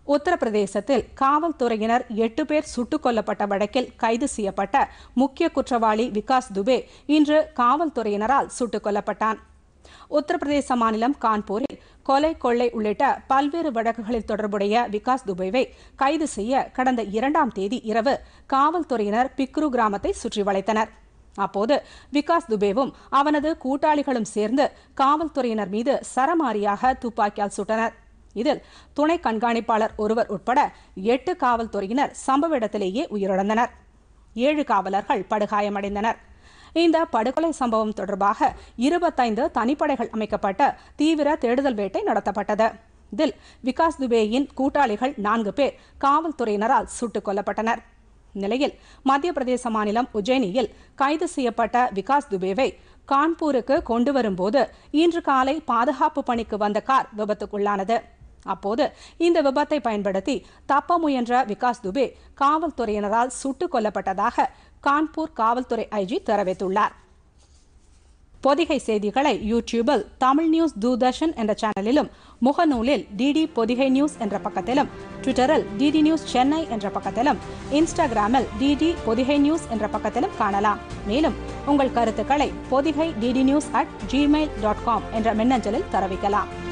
உத்தரப்பிரதேசத்தில் காவல்துறையினர் எட்டு பேர் சுட்டுக் கொல்லப்பட்ட வழக்கில் கைது செய்யப்பட்ட முக்கிய குற்றவாளி விகாஸ் துபே இன்று காவல்துறையினரால் சுட்டுக் கொல்லப்பட்டான் உத்தரப்பிரதேச மாநிலம் கான்பூரில் கொலை கொள்ளை உள்ளிட்ட பல்வேறு வழக்குகளில் தொடர்புடைய விகாஸ் துபேவை கைது செய்ய கடந்த இரண்டாம் தேதி இரவு காவல்துறையினர் பிக்ரு கிராமத்தை சுற்றி வளைத்தனர் அப்போது விகாஸ் துபேவும் அவனது கூட்டாளிகளும் சேர்ந்து காவல்துறையினர் மீது சரமாரியாக துப்பாக்கியால் சுட்டனர் இதில் துணை கண்காணிப்பாளர் ஒருவர் உட்பட எட்டு காவல்துறையினர் சம்பவ இடத்திலேயே உயிரிழந்தனர் ஏழு காவலர்கள் படுகாயமடைந்தனர் இந்த படுகொலை சம்பவம் தொடர்பாக இருபத்தைந்து தனிப்படைகள் அமைக்கப்பட்ட தீவிர தேடுதல் வேட்டை நடத்தப்பட்டது இதில் விகாஸ் துபேயின் கூட்டாளிகள் நான்கு பேர் காவல்துறையினரால் சுட்டுக் கொல்லப்பட்டனர் நிலையில் மத்திய பிரதேச மாநிலம் உஜ்ஜயினியில் கைது செய்யப்பட்ட விகாஸ் துபேவை கான்பூருக்கு கொண்டு வரும்போது இன்று காலை பாதுகாப்பு பணிக்கு வந்த கார் விபத்துக்குள்ளானது அப்போது இந்த விபத்தை பயன்படுத்தி தப்ப முயன்ற விகாஸ் துபே காவல்துறையினரால் சுட்டுக் கொல்லப்பட்டதாக கான்பூர் காவல்துறை ஐஜி தெரிவித்துள்ளார் பொதிகை செய்திகளை யூடியூபில் தமிழ் நியூஸ் தூர்தர்ஷன் என்ற சேனலிலும் முகநூலில் டிடி பொதிகை நியூஸ் என்ற பக்கத்திலும் ட்விட்டரில் டிடி நியூஸ் சென்னை என்ற பக்கத்திலும் இன்ஸ்டாகிராமில் டிடி பொதிகை நியூஸ் என்ற பக்கத்திலும் காணலாம் மேலும் உங்கள் கருத்துக்களை Podhigai DD news at Gmail dot com என்ற மின்னஞ்சலில் தெரிவிக்கலாம்